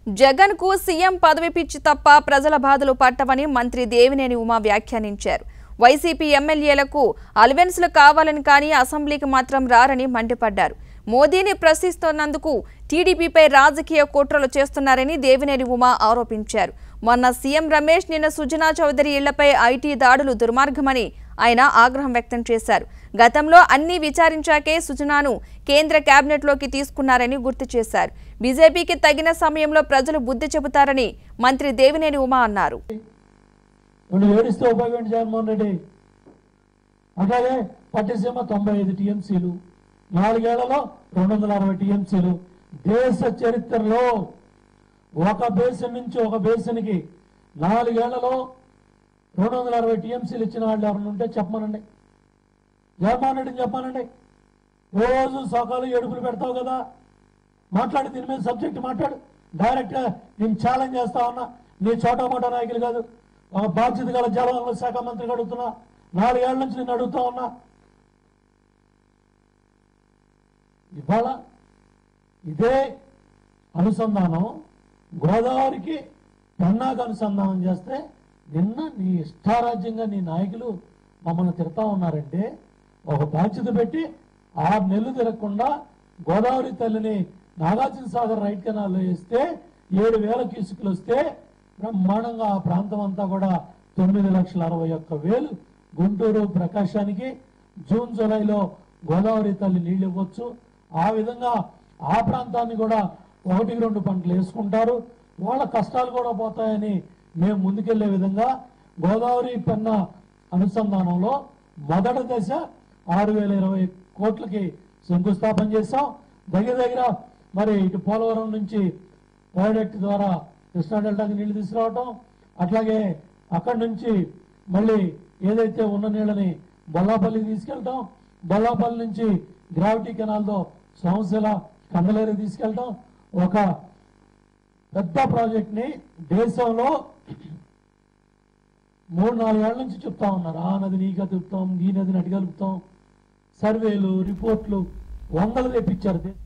జగన్ కు సీఎం పదవి పిచ్చి తప్ప ప్రజల బాధలు పట్టవని మంత్రి దేవినేని ఉమా వ్యాఖ్యానించారు వైసీపీ ఎమ్మెల్యేలకు అలవెన్స్లు కావాలని కానీ అసెంబ్లీకి మాత్రం రారని మండిపడ్డారు మోదీని ప్రశ్నిస్తున్నందుకు టీడీపీపై రాజకీయ కుట్రలు చేస్తున్నారని దేవినేని ఉమా ఆరోపించారు మొన్న సీఎం రమేష్ నిన్న సుజనా చౌదరి ఇళ్లపై ఐటీ దాడులు దుర్మార్గమని ఆయన ఆగ్రహం వ్యక్తం చేశారు గతంలో అన్ని విచారించాకే సుజనాను కేంద్ర కేబినెట్లోకి తీసుకున్నారని గుర్తు చేశారు బీజేపీకి తగిన సమయంలో ప్రజలు బుద్ధి చెబుతారని మంత్రి దేవినేని ఉమా అన్నారు రెండు ఏడిస్తే ఉపయోగం జగన్మోహన్ రెడ్డి అట్లాగే పట్టిసీమ తొంభై ఐదు టీఎంసీలు నాలుగేళ్లలో రెండు వందల అరవై టీఎంసీలు దేశ చరిత్రలో ఒక బేసిన్ నుంచి ఒక బేసిన్కి నాలుగేళ్లలో రెండు వందల అరవై టీఎంసీలు ఇచ్చిన వాళ్ళు ఎవరైనా ఉంటే చెప్పమనండి జగన్మోహన్ రెడ్డిని చెప్పమనండి రోజు సోకాలు ఏడుపులు పెడతావు కదా మాట్లాడి దీని మీద సబ్జెక్ట్ మాట్లాడు డైరెక్ట్ గా నేను ఛాలెంజ్ చేస్తా ఉన్నా నీ చోటా మోటా నాయకులు కాదు ఒక బాధ్యత గల జలవనరుల శాఖ మంత్రికి అడుగుతున్నా నాలుగేళ్ల నుంచి నేను అడుగుతా ఉన్నా ఇవాళ ఇదే అనుసంధానం గోదావరికి పెన్నాకు అనుసంధానం చేస్తే నిన్న నీ ఇష్టారాజ్యంగా నీ నాయకులు మమ్మల్ని తిడతా ఉన్నారంటే ఒక బాధ్యత పెట్టి ఆరు నెలలు తిరగకుండా గోదావరి తల్లిని నాగార్జున సాగర్ రైట్ కెనాల్లో వేస్తే ఏడు వేల క్యూసిక్లు వస్తే బ్రహ్మాండంగా ఆ ప్రాంతం అంతా కూడా తొమ్మిది లక్షల అరవై ఒక్క వేలు గుంటూరు ప్రకాశానికి జూన్ జూలైలో గోదావరి తల్లి నీళ్ళు ఇవ్వచ్చు ఆ విధంగా ఆ ప్రాంతాన్ని కూడా ఒకటికి రెండు పంటలు వేసుకుంటారు వాళ్ళ కష్టాలు కూడా పోతాయని మేము ముందుకెళ్లే విధంగా గోదావరి పెన్న అనుసంధానంలో మొదటి దశ ఆరు వేల ఇరవై కోట్లకి శంకుస్థాపన చేశాం దగ్గర దగ్గర మరి ఇటు పోలవరం నుంచి ప్రాజెక్ట్ ద్వారా కృష్ణా డెల్టాకి నీళ్లు తీసుకురావటం అట్లాగే అక్కడి నుంచి మళ్ళీ ఏదైతే ఉన్న నీళ్ళని బొల్లాపల్లికి తీసుకెళ్ళటం బొల్లాపల్లి నుంచి గ్రావిటీ కెనాల్తో సంవత్సరాల కందలేరు తీసుకెళ్ళటం ఒక పెద్ద ప్రాజెక్ట్ ని దేశంలో మూడు నాలుగేళ్ల నుంచి చెప్తా ఉన్నారు ఆ నది నీకు కలుపుతాం ఈ నదిని అటు కలుపుతాం సర్వేలు రిపోర్ట్లు వందలు తెప్పించారు